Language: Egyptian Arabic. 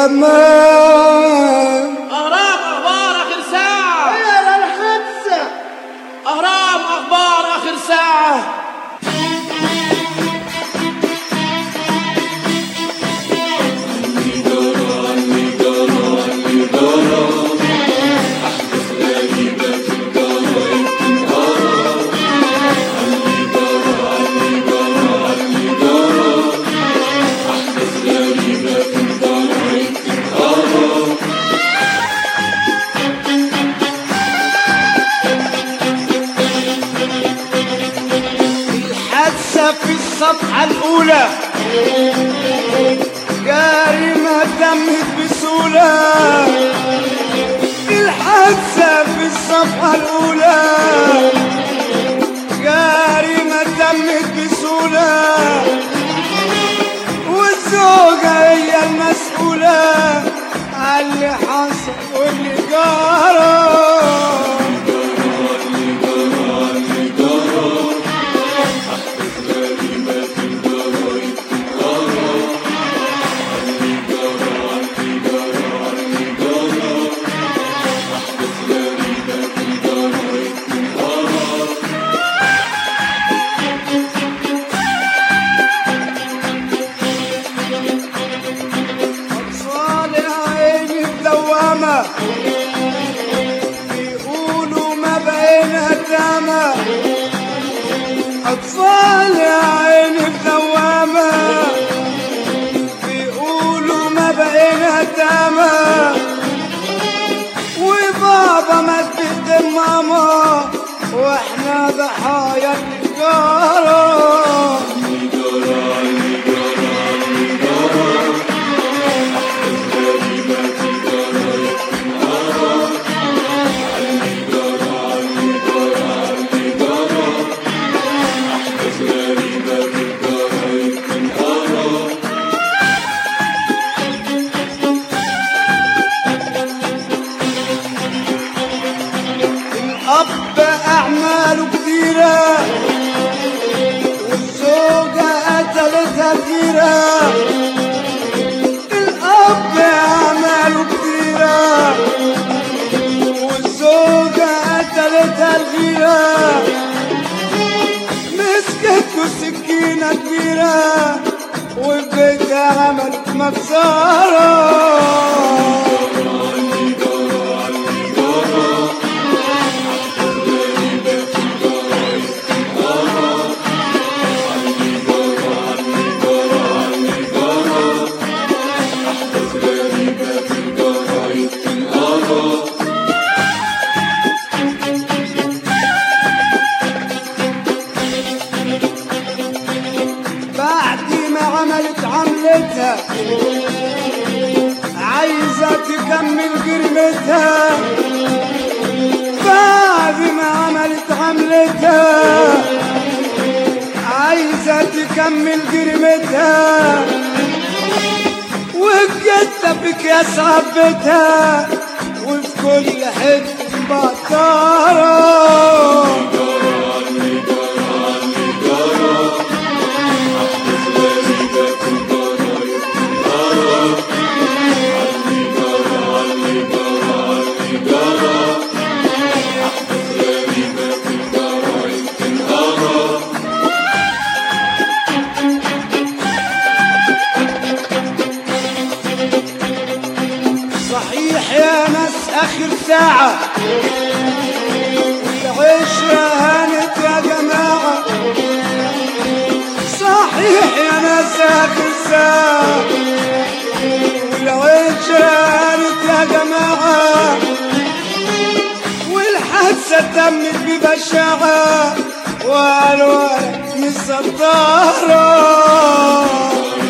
امان اهرام اخبار اخر ساعة يا الحادثة اهرام اخبار اخر ساعة الحادثة في الصفحة الأولى جريمة تمت بسهولة الحادثة في الصفحة الأولى جريمة تمت بسهولة والزوجة هي المسؤولة على اللي حصل واللي جرى أطفال عيني مدوامة بيقولوا ما بقينا تامة أطفال عيني مدوامة بيقولوا ما بقينا تامة وبابا مات بيد ماما واحنا ضحايا التجارة الأب أعماله كتيرة والزوجة قتلتها كتيرة الأب أعماله كتيرة والزوجة قتلتها كتيرة مسكته سكينة كبيرة وبيتها عملت مكسرة بعد ما عملت عملتها عايزة تكمل جرمتها بعد ما عملت عملتها عايزة تكمل جرمتها وجدت بكياس عبتها وفي كل حتة بطارة صحيح يا ناس اخر ساعة والعشرة هانت يا جماعة صحيح يا ناس اخر ساعة والعشرة هانت يا جماعة والحادثة تمت ببشاعة والوقت مسطرة